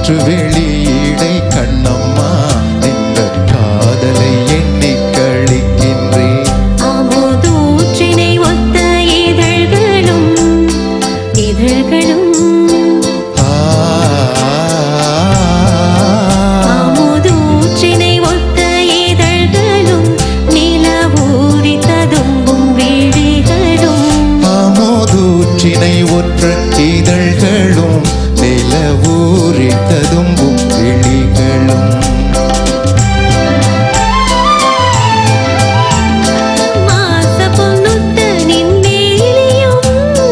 காற்று வெளியீடை கண்ணம்மா இந்த காதலை எண்ணி கழிக்கின்றேன் அமுதூற்றினை ஒத்த இதழ்களும் இதழ்களும் ஆ, அமுதூற்றினை ஒத்த இதழ்களும் நிலவூரி ததும்பும் விழிகளும் ஆமோதூற்றினை ஒற்ற இதழ்களும் நிலவூரி ததும்பும் விழிகளும் மாச பொன்னுத்த நின்னேலியும்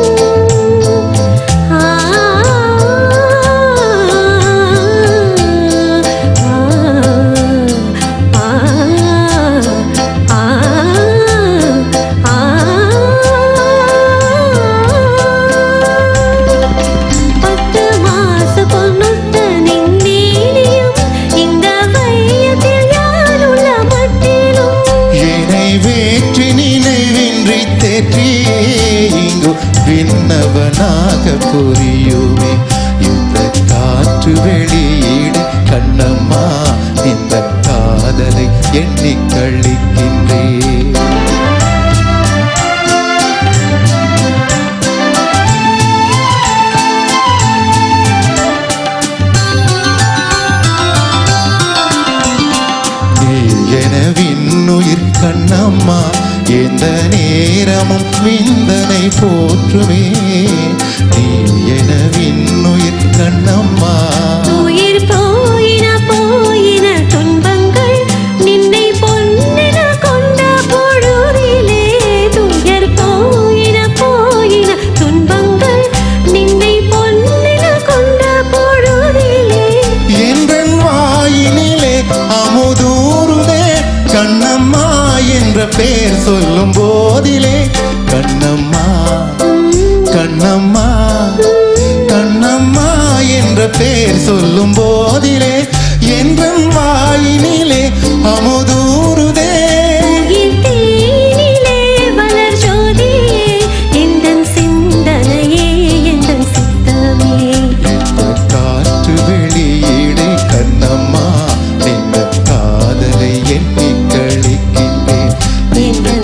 ஆ ஆ ஆ பத்து மாச பொன்னுத்த நின்னேலியும் இந்த வையத்தில் யாருள்ள மட்டிலும் என்னை வேற்றி நினைவின்றி தேற்றியே இங்கு விண்ணவனாக புரியுமே இந்த காற்று வெளியீடு கண்ணம்மா இந்த காதலை எண்ணி கழிக்கின்றேன் நீ எனவின்னுயிர் கண்ணம்மா எந்த நேரமும் விந்தனை போற்றுமே நீ எனவின்னுயிர் கண்ணம்மா உயிர் போயின போயின துன்பங்கள் நின்னை பொன்னென கொண்ட பொழுதிலே துயர் போயின போயின துன்பங்கள் நின்னை பொன்னென கொண்ட பொழுதிலே என்றன் வாயினிலே அமுதூருதே கண்ணம்மா என்ற பெயர் சொல்லும் போதிலே கண்ணம்மா கண்ணம்மா கண்ணம்மா என்ற பெயர் சொல்லும் போதிலே என்றன் வாயினிலே அமுதூருதே உயிர் தேனிலே மலர் ஜோதியே எந்தன் சிந்தனையே எந்தன் சித்தமே இந்த காற்று வெளியீடு கண்ணம்மா இந்த காதலை எண்ணி கழிக்கின்றேன் இந்த